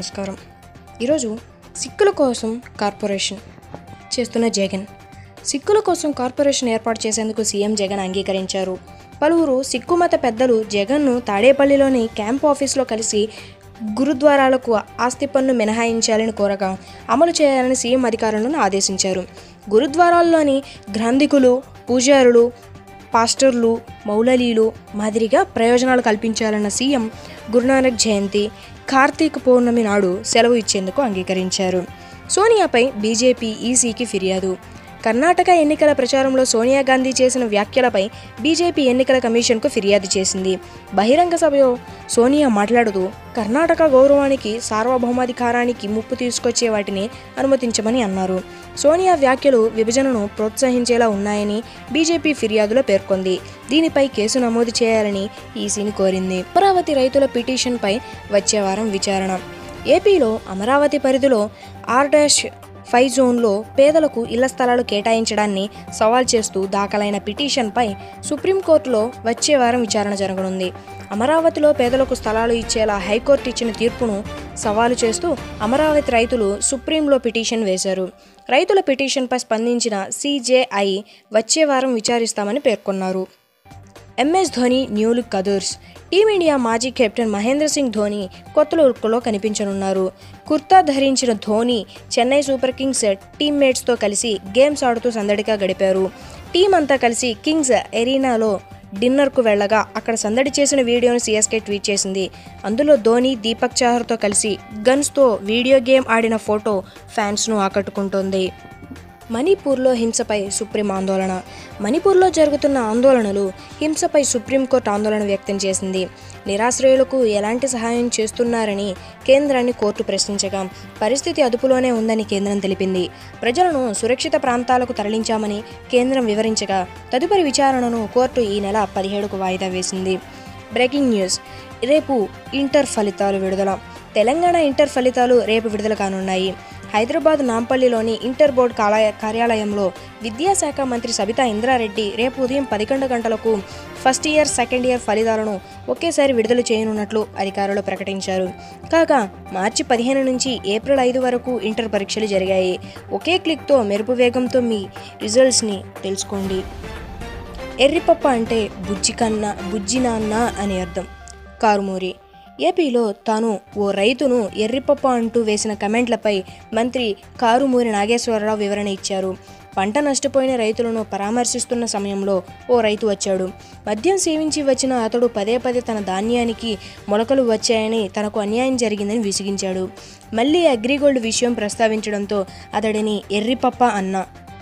నమస్కారం ఈరోజు సిక్కుల కోసం కార్పొరేషన్ చేస్తున్న జగన్ సిక్కుల కోసం కార్పొరేషన్ ఏర్పాటు చేసేందుకు సీఎం జగన్ అంగీకరించారు పలువురు సిక్కు మత పెద్దలు జగన్ను తాడేపల్లిలోని క్యాంప్ ఆఫీస్లో కలిసి గురుద్వారాలకు ఆస్తి పన్ను మినహాయించాలని కోరగా అమలు చేయాలని సీఎం అధికారులను ఆదేశించారు గురుద్వారాల్లోని గ్రంథికులు పూజారులు పాస్టర్లు మౌలలీలు మాదిరిగా ప్రయోజనాలు కల్పించాలన్న సీఎం గురునానక్ జయంతి కార్తీక పౌర్ణమి నాడు సెలవు ఇచ్చేందుకు అంగీకరించారు సోనియాపై బీజేపీ ఈసీకి ఫిర్యాదు కర్ణాటక ఎన్నికల ప్రచారంలో సోనియా గాంధీ చేసిన వ్యాఖ్యలపై బీజేపీ ఎన్నికల కమిషన్కు ఫిర్యాదు చేసింది బహిరంగ సభలో సోనియా మాట్లాడుతూ కర్ణాటక గౌరవానికి సార్వభౌమాధికారానికి ముప్పు తీసుకొచ్చే వాటిని అనుమతించమని అన్నారు సోనియా వ్యాఖ్యలు విభజనను ప్రోత్సహించేలా ఉన్నాయని బీజేపీ ఫిర్యాదులో పేర్కొంది దీనిపై కేసు నమోదు చేయాలని ఈసీని కోరింది అమరావతి రైతుల పిటిషన్పై వచ్చే వారం విచారణ ఏపీలో అమరావతి పరిధిలో ఆర్ డాష్ ఫైవ్ జోన్లో పేదలకు ఇళ్ల స్థలాలు కేటాయించడాన్ని సవాల్ చేస్తూ దాఖలైన పిటిషన్పై సుప్రీంకోర్టులో వచ్చే వారం విచారణ జరగనుంది అమరావతిలో పేదలకు స్థలాలు ఇచ్చేలా హైకోర్టు ఇచ్చిన తీర్పును సవాలు చేస్తూ అమరావతి రైతులు సుప్రీంలో పిటిషన్ వేశారు రైతుల పిటిషన్పై స్పందించిన సిజేఐ వచ్చే వారం విచారిస్తామని పేర్కొన్నారు ఎంఎస్ ధోని న్యూ లుక్ కదర్స్ టీమిండియా మాజీ కెప్టెన్ మహేంద్ర సింగ్ ధోని కొత్త లుక్లో కనిపించనున్నారు కుర్తా ధరించిన ధోని చెన్నై సూపర్ కింగ్స్ టీమ్మేట్స్తో కలిసి గేమ్స్ ఆడుతూ సందడిగా గడిపారు టీం అంతా కలిసి కింగ్స్ ఎరీనాలో డిన్నర్కు వెళ్ళగా అక్కడ సందడి చేసిన వీడియోను సిఎస్కే ట్వీట్ చేసింది అందులో ధోని దీపక్ చాహర్తో కలిసి గన్స్తో వీడియో గేమ్ ఆడిన ఫోటో ఫ్యాన్స్ను ఆకట్టుకుంటోంది మణిపూర్లో హింసపై సుప్రీం ఆందోళన మణిపూర్లో జరుగుతున్న ఆందోళనలు హింసపై సుప్రీంకోర్టు ఆందోళన వ్యక్తం చేసింది నిరాశ్రయులకు ఎలాంటి సహాయం చేస్తున్నారని కేంద్రాన్ని కోర్టు ప్రశ్నించగా పరిస్థితి అదుపులోనే ఉందని కేంద్రం తెలిపింది ప్రజలను సురక్షిత ప్రాంతాలకు తరలించామని కేంద్రం వివరించగా తదుపరి విచారణను కోర్టు ఈ నెల పదిహేడుకు వాయిదా వేసింది బ్రేకింగ్ న్యూస్ రేపు ఇంటర్ ఫలితాలు విడుదల తెలంగాణ ఇంటర్ ఫలితాలు రేపు విడుదల కానున్నాయి హైదరాబాద్ నాంపల్లిలోని ఇంటర్ బోర్డు కాలయ కార్యాలయంలో విద్యాశాఖ మంత్రి సబితా ఇంద్రారెడ్డి రేపు ఉదయం పదకొండు గంటలకు ఫస్ట్ ఇయర్ సెకండ్ ఇయర్ ఫలితాలను ఒకేసారి విడుదల చేయనున్నట్లు అధికారులు ప్రకటించారు కాగా మార్చి పదిహేను నుంచి ఏప్రిల్ ఐదు వరకు ఇంటర్ పరీక్షలు జరిగాయి ఒకే క్లిక్తో మెరుపు వేగంతో మీ రిజల్ట్స్ని తెలుసుకోండి ఎర్రిపప్ప అంటే బుజ్జి కన్నా బుజ్జి నాన్న అని అర్థం కారుమూరి ఏపీలో తాను ఓ రైతును ఎర్రిపప్ప అంటూ వేసిన కమెంట్లపై మంత్రి కారుమూరి నాగేశ్వరరావు వివరణ ఇచ్చారు పంట నష్టపోయిన రైతులను పరామర్శిస్తున్న సమయంలో ఓ రైతు వచ్చాడు మద్యం సేవించి వచ్చిన అతడు పదే పదే తన ధాన్యానికి మొలకలు వచ్చాయని తనకు అన్యాయం జరిగిందని విసిగించాడు మళ్ళీ అగ్రిగోల్డ్ విషయం ప్రస్తావించడంతో అతడిని ఎర్రిపప్ప అన్నా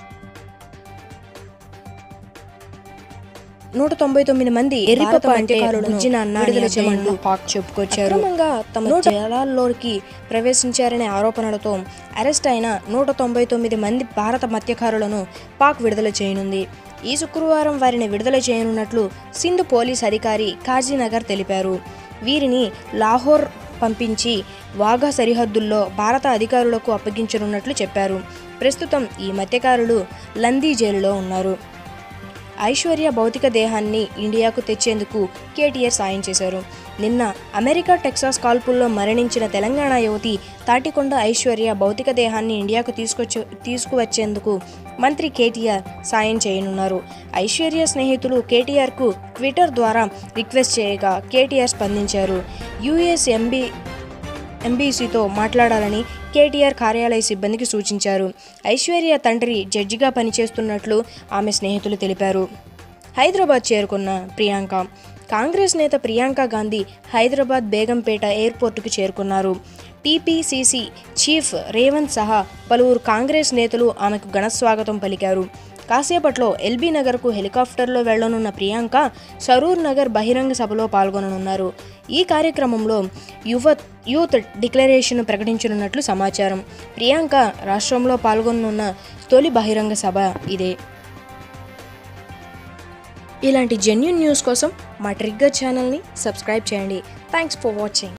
నూట తొంభై తొమ్మిది మంది ఎర్రిపప్ప అంటే బుజ్జినాన్న విడుదల చేయమంటూ పాక్ చెప్పుకొచ్చారు క్రమంగా తమ జలాల్లోకి ప్రవేశించారనే ఆరోపణలతో అరెస్ట్ అయిన నూట తొంభై తొమ్మిది మంది భారత మత్స్యకారులను పాక్ విడుదల చేయనుంది ఈ శుక్రవారం వారిని విడుదల చేయనున్నట్లు సింధు పోలీస్ అధికారి కాజీనగర్ తెలిపారు వీరిని లాహోర్ పంపించి వాఘా సరిహద్దుల్లో భారత అధికారులకు అప్పగించనున్నట్లు చెప్పారు ప్రస్తుతం ఈ మత్స్యకారులు లందీ జైలులో ఉన్నారు ఐశ్వర్య భౌతిక దేహాన్ని ఇండియాకు తెచ్చేందుకు కేటీఆర్ సాయం చేశారు నిన్న అమెరికా టెక్సాస్ కాల్పుల్లో మరణించిన తెలంగాణ యువతి తాటికొండ ఐశ్వర్య భౌతిక దేహాన్ని ఇండియాకు తీసుకొచ్చే తీసుకువచ్చేందుకు మంత్రి కేటీఆర్ సాయం చేయనున్నారు ఐశ్వర్య స్నేహితులు కేటీఆర్కు ట్విట్టర్ ద్వారా రిక్వెస్ట్ చేయగా కేటీఆర్ స్పందించారు యుఎస్ ఎంబీ ఎంబీసీతో మాట్లాడాలని కేటీఆర్ కార్యాలయ సిబ్బందికి సూచించారు ఐశ్వర్య తండ్రి జడ్జిగా పనిచేస్తున్నట్లు ఆమె స్నేహితులు తెలిపారు హైదరాబాద్ చేరుకున్న ప్రియాంక కాంగ్రెస్ నేత ప్రియాంక గాంధీ హైదరాబాద్ బేగంపేట ఎయిర్పోర్టుకు చేరుకున్నారు టీపీసీసీ చీఫ్ రేవంత్ సహా పలువురు కాంగ్రెస్ నేతలు ఆమెకు ఘనస్వాగతం పలికారు కాసేపట్లో ఎల్బీ నగర్కు హెలికాప్టర్లో వెళ్లనున్న ప్రియాంక సరూర్ నగర్ బహిరంగ సభలో పాల్గొననున్నారు ఈ కార్యక్రమంలో యువ యూత్ డిక్లరేషన్ ప్రకటించనున్నట్లు సమాచారం ప్రియాంక రాష్ట్రంలో పాల్గొననున్న తొలి బహిరంగ సభ ఇదే ఇలాంటి జెన్యున్ న్యూస్ కోసం మా ట్రిగ్గర్ ఛానల్ని సబ్స్క్రైబ్ చేయండి థ్యాంక్స్ ఫర్ వాచింగ్